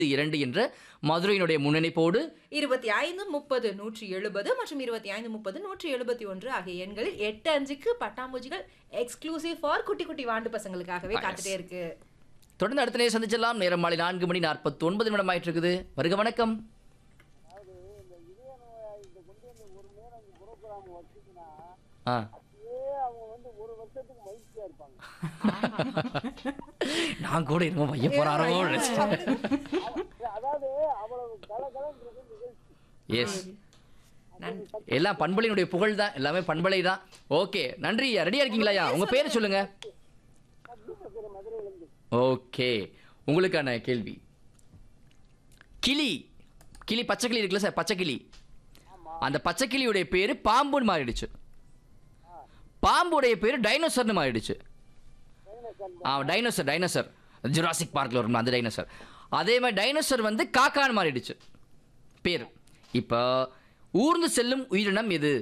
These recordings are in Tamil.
இரண்டு என்ற மதுரையினுடைய முன்னணிப்போடு இருபத்தி ஐந்து முப்பது நூற்றி எழுபது மற்றும் இருபத்தி ஐந்து முப்பது நூற்றி எழுபத்தி ஒன்று ஆகிய எண்களில் எட்டு அஞ்சுக்கு பட்டாம்பூச்சிகள் எக்ஸ்க்ளூசிவ் ஃபார் குட்டி குட்டி வாண்டு பசங்களுக்காகவே காத்துட்டே இருக்கு தொடர்ந்து அடுத்த நேரம் சந்திச்சலாம் நேரம் மாலை நான்கு மணி நாற்பத்தி ஒன்பது நிமிடம் ஆயிட்டு இருக்குது வருக வணக்கம் ஆ நான் கூட என்னமோ மைய போறாரோ எஸ் எல்லாம் பண்பலையினுடைய புகழ் தான் எல்லாமே பண்பலை தான் ஓகே நன்றி ரெடியா இருக்கீங்களா ஐயா உங்க பேரை சொல்லுங்க ஓகே உங்களுக்கான கேள்வி கிளி கிளி பச்சை கிளி இருக்குல்ல சார் பச்சை கிளி அந்த பச்சை கிளியுடைய பேரு பாம்புன்னு மாறிடுச்சு பாம்புடைய பேரு டைனோசர்னு மாறிடுச்சு ஆ டைனோசர் டைனோசர் ஜுராசிக் பார்க்கில் வரும் அந்த டைனோசர் அதே மாதிரி டைனோசர் வந்து காக்கான்னு மாறிடுச்சு பேர் இப்போ ஊர்ந்து செல்லும் உயிரினம் எது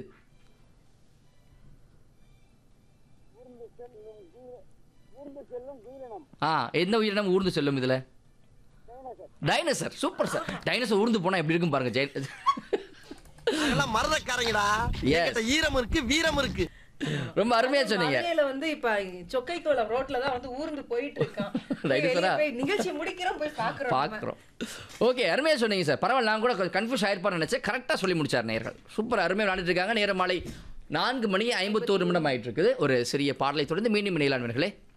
ஆ எந்த உயிரினம் ஊர்ந்து செல்லும் இதுல டைனோசர் சூப்பர் சார் டைனோசர் ஊர்ந்து போனா எப்படி இருக்கும் பாருங்க ஜெய- நாங்கெல்லாம் மரதக்காரங்கடா Yes. என்கிட்ட ஈரம் இருக்கு வீரம் இருக்கு ரொம்ப அருமையா சொன்னீங்க மதுரையில வந்து இப்ப சொக்கை தோளம் ரோட்ல தான் வந்து ஊர்ந்து போயிட்டு இருக்கான் Right, வெளிய sir-ஆ? போய் நிகழ்ச்சி முடிக்கிறோம் போய் பாக்குறோம் நம்ம. பார்க்குறோம் ஓகே அருமையா சொன்னீங்க சார் பரவாயில்ல நான் கூட கொஞ்சம் கன்ஃபியூஸ் ஆயிருப்பான்னு நினைச்சேன் கரெக்டாக சொல்லி முடிச்சார் நேர்கள் சூப்பர் அருமையாக விளையாண்டுட்டு இருக்காங்க நேரம் மாலை நான்கு மணி ஐம்பத்தோரு நிமிடம் ஆயிட்டு இருக்குது ஒரு சிறிய பாடலை தொடர்ந்து மீண்டும் இணையலான்வர்களே